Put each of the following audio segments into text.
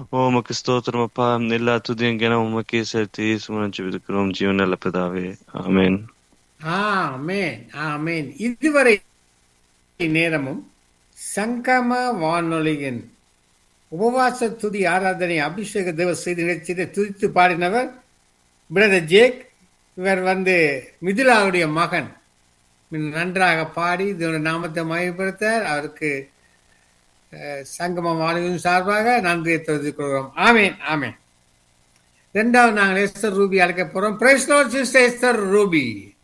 ஓ உமக்கு ஸ்தோத்திரம் அப்பா எல்லா துதியும் கனம் உமக்கே சேர்த்து இயேசுமன் ஜெபிக்கிறோம் ஜீவன் நல்ல பிதாவே ஆமென் ஆமென் ஆமென் இதுவரை நேரமும் சங்கம வானொலியின் உபவாச துதி ஆராதனை அபிஷேக தேவ செய்தி நிகழ்ச்சியில துதித்து பாடினவர் பிரதர் ஜேக் இவர் வந்து மிதிலாவுடைய மகன் நன்றாக பாடி இதோட நாமத்தை மயப்படுத்தார் அவருக்கு அஹ், சங்கம வானொலியின் சார்பாக நன்றியை தெரிவித்துக் கொள்கிறோம் ஆமேன் ஆமேன் இரண்டாவது நாங்கள் எஸ்தர் ரூபி அழைக்க போறோம் praise Lord sister Esther Ruby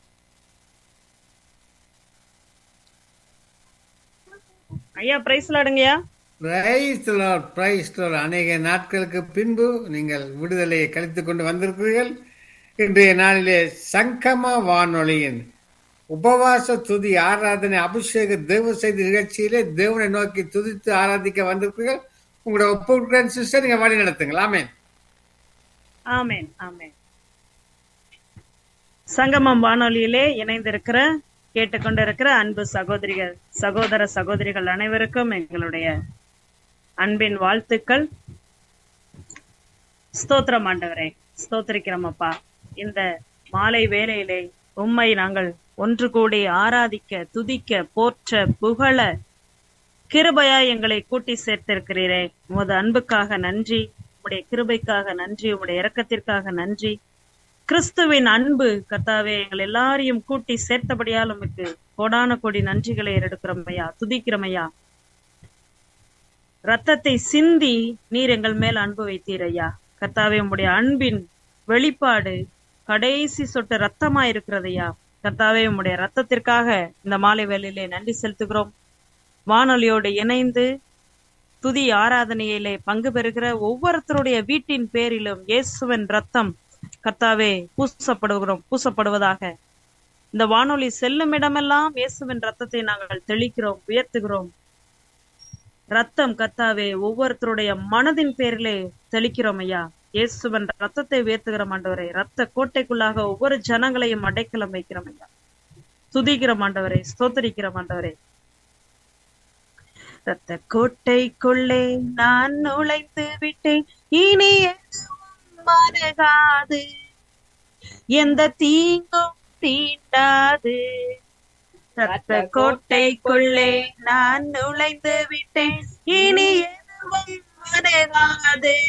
ஐயா பிரைஸ் லாடுங்கய்யா பிரைஸ் லார்ட் பிரைஸ் லார்ட் அநேக நாட்களுக்கு பின்பு நீங்கள் விடுதலையை கழித்துக் கொண்டு வந்திருக்கிறீர்கள் இன்றைய நாளிலே சங்கம வானொலியின் உபவாச துதி ஆராதனை அபிஷேக தேவ செய்தி நிகழ்ச்சியிலே தேவனை நோக்கி துதித்து ஆராதிக்க வந்திருக்கிறீர்கள் உங்களோட ஒப்பு சிஸ்டர் நீங்க வழி நடத்துங்கள் ஆமென் ஆமென் ஆமென் சங்கமம் வானொலியிலே இணைந்திருக்கிற கேட்டுக்கொண்டிருக்கிற அன்பு சகோதரிகள் சகோதர சகோதரிகள் அனைவருக்கும் எங்களுடைய அன்பின் வாழ்த்துக்கள் ஸ்தோத்திரம் ஆண்டவரே ஸ்தோத்திரிக்கிறோம் அப்பா இந்த மாலை வேளையிலே உம்மை நாங்கள் ஒன்று கூடி ஆராதிக்க துதிக்க போற்ற புகழ கிருபையா எங்களை கூட்டி சேர்த்திருக்கிறீரே உமது அன்புக்காக நன்றி உம்முடைய கிருபைக்காக நன்றி உம்முடைய இரக்கத்திற்காக நன்றி கிறிஸ்துவின் அன்பு கர்த்தாவே எங்கள் எல்லாரையும் கூட்டி சேர்த்தபடியால் உமக்கு கோடான கோடி நன்றிகளை எடுக்கிறோம் ஐயா துதிக்கிறோம் ஐயா ரத்தத்தை சிந்தி நீர் எங்கள் மேல் அன்பு வைத்தீர் ஐயா கர்த்தாவே உம்முடைய அன்பின் வெளிப்பாடு கடைசி சொட்டு ரத்தமா இருக்கிறது ஐயா கர்த்தாவே உம்முடைய ரத்தத்திற்காக இந்த மாலை வேளையிலே நன்றி செலுத்துகிறோம் வானொலியோடு இணைந்து துதி ஆராதனையிலே பங்கு பெறுகிற ஒவ்வொருத்தருடைய வீட்டின் பேரிலும் இயேசுவின் ரத்தம் கர்த்தாவே பூசப்படுகிறோம் பூசப்படுவதாக இந்த வானொலி செல்லும் இடமெல்லாம் இயேசுவின் ரத்தத்தை நாங்கள் தெளிக்கிறோம் உயர்த்துகிறோம் ரத்தம் கர்த்தாவே ஒவ்வொருத்தருடைய மனதின் பேரிலே தெளிக்கிறோம் ஐயா இயேசுவன் ரத்தத்தை உயர்த்துகிறோம் ஆண்டவரே ரத்த கோட்டைக்குள்ளாக ஒவ்வொரு ஜனங்களையும் அடைக்கலம் வைக்கிறோம் ஐயா துதிக்கிறோம் ஆண்டவரே ஸ்தோத்தரிக்கிறோம் ஆண்டவரே ரத்த கோட்டைக்குள்ளே நான் நுழைந்து விட்டேன் இனி எதுவும் மருகாது எந்த தீங்கும் தீண்டாது ரத்த கோட்டைக்குள்ளே நான் நுழைந்து விட்டேன் இனி எதுவும் மருகாது